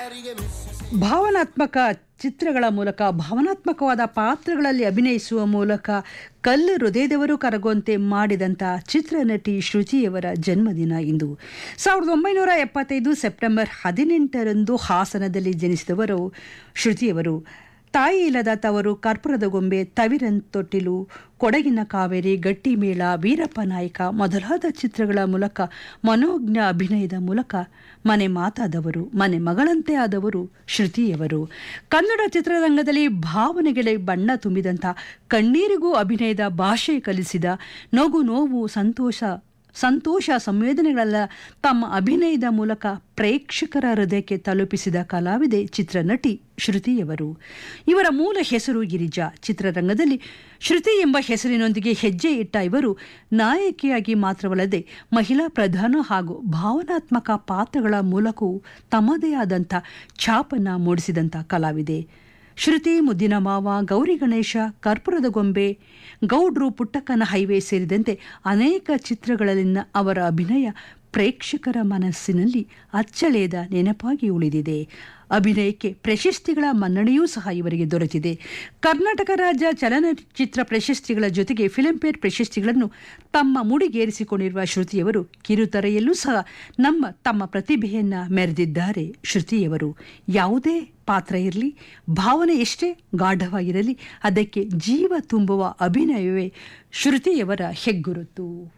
ಭಾವನಾತ್ಮಕ ಚಿತ್ರಗಳ ಮೂಲಕ ಭಾವನಾತ್ಮಕವಾದ ಪಾತ್ರಗಳಲ್ಲಿ ಅಭಿನಯಿಸುವ ಮೂಲಕ ಕಲ್ಲು ಹೃದಯದವರು ಕರಗುವಂತೆ ಮಾಡಿದಂಥ ಚಿತ್ರನಟಿ ಶ್ರುತಿಯವರ ಜನ್ಮದಿನ ಇಂದು ಸಾವಿರದ ಒಂಬೈನೂರ ಎಪ್ಪತ್ತೈದು ಸೆಪ್ಟೆಂಬರ್ ಹದಿನೆಂಟರಂದು ಹಾಸನದಲ್ಲಿ ಜನಿಸಿದವರು ಶ್ರುತಿಯವರು ತಾಯಿ ಇಲ್ಲದ ತವರು ಕರ್ಪೂರದ ಗೊಂಬೆ ತವಿರನ್ ತೊಟ್ಟಿಲು ಕೊಡಗಿನ ಕಾವೇರಿ ಗಟ್ಟಿಮೇಳ ವೀರಪ್ಪ ನಾಯಕ ಮೊದಲಾದ ಚಿತ್ರಗಳ ಮೂಲಕ ಮನೋಜ್ಞ ಅಭಿನಯದ ಮೂಲಕ ಮನೆ ಮಾತಾದವರು ಮನೆ ಮಗಳಂತೆ ಆದವರು ಶ್ರುತಿಯವರು ಕನ್ನಡ ಚಿತ್ರರಂಗದಲ್ಲಿ ಭಾವನೆಗಳಿಗೆ ಬಣ್ಣ ತುಂಬಿದಂಥ ಕಣ್ಣೀರಿಗೂ ಅಭಿನಯದ ಭಾಷೆ ಕಲಿಸಿದ ನಗು ನೋವು ಸಂತೋಷ ಸಂತೋಷ ಸಂವೇದನೆಗಳೆಲ್ಲ ತಮ್ಮ ಅಭಿನಯದ ಮೂಲಕ ಪ್ರೇಕ್ಷಕರ ಹೃದಯಕ್ಕೆ ತಲುಪಿಸಿದ ಕಲಾವಿದೆ ಚಿತ್ರನಟಿ ಶ್ರುತಿಯವರು ಇವರ ಮೂಲ ಹೆಸರು ಗಿರಿಜಾ ಚಿತ್ರರಂಗದಲ್ಲಿ ಶ್ರುತಿ ಎಂಬ ಹೆಸರಿನೊಂದಿಗೆ ಹೆಜ್ಜೆ ಇಟ್ಟ ಇವರು ನಾಯಕಿಯಾಗಿ ಮಾತ್ರವಲ್ಲದೆ ಮಹಿಳಾ ಪ್ರಧಾನ ಹಾಗೂ ಭಾವನಾತ್ಮಕ ಪಾತ್ರಗಳ ಮೂಲಕವೂ ತಮ್ಮದೇ ಆದಂಥ ಛಾಪನ್ನು ಮೂಡಿಸಿದಂಥ ಕಲಾವಿದೆ ಶ್ರುತಿ ಮುದ್ದಿನ ಮಾವ ಗೌರಿ ಗಣೇಶ ಕರ್ಪೂರದ ಗೊಂಬೆ ಗೌಡ್ರು ಪುಟ್ಟಕ್ಕನ ಹೈವೇ ಸೇರಿದಂತೆ ಅನೇಕ ಚಿತ್ರಗಳಲ್ಲಿನ ಅವರ ಅಭಿನಯ ಪ್ರೇಕ್ಷಕರ ಮನಸ್ಸಿನಲ್ಲಿ ಅಚ್ಚಳಿಯದ ನೆನಪಾಗಿ ಉಳಿದಿದೆ ಅಭಿನಯಕ್ಕೆ ಪ್ರಶಸ್ತಿಗಳ ಮನ್ನಣೆಯೂ ಸಹ ಇವರಿಗೆ ದೊರೆತಿದೆ ಕರ್ನಾಟಕ ರಾಜ್ಯ ಚಲನಚಿತ್ರ ಪ್ರಶಸ್ತಿಗಳ ಜೊತೆಗೆ ಫಿಲ್ಮ್ಫೇರ್ ಪ್ರಶಸ್ತಿಗಳನ್ನು ತಮ್ಮ ಮುಡಿಗೇರಿಸಿಕೊಂಡಿರುವ ಶ್ರುತಿಯವರು ಕಿರುತೆರೆಯಲ್ಲೂ ಸಹ ನಮ್ಮ ತಮ್ಮ ಪ್ರತಿಭೆಯನ್ನು ಮೆರೆದಿದ್ದಾರೆ ಶ್ರುತಿಯವರು ಯಾವುದೇ ಪಾತ್ರ ಇರಲಿ ಭಾವನೆ ಎಷ್ಟೇ ಗಾಢವಾಗಿರಲಿ ಅದಕ್ಕೆ ಜೀವ ತುಂಬುವ ಅಭಿನಯವೇ ಶ್ರುತಿಯವರ ಹೆಗ್ಗುರುತು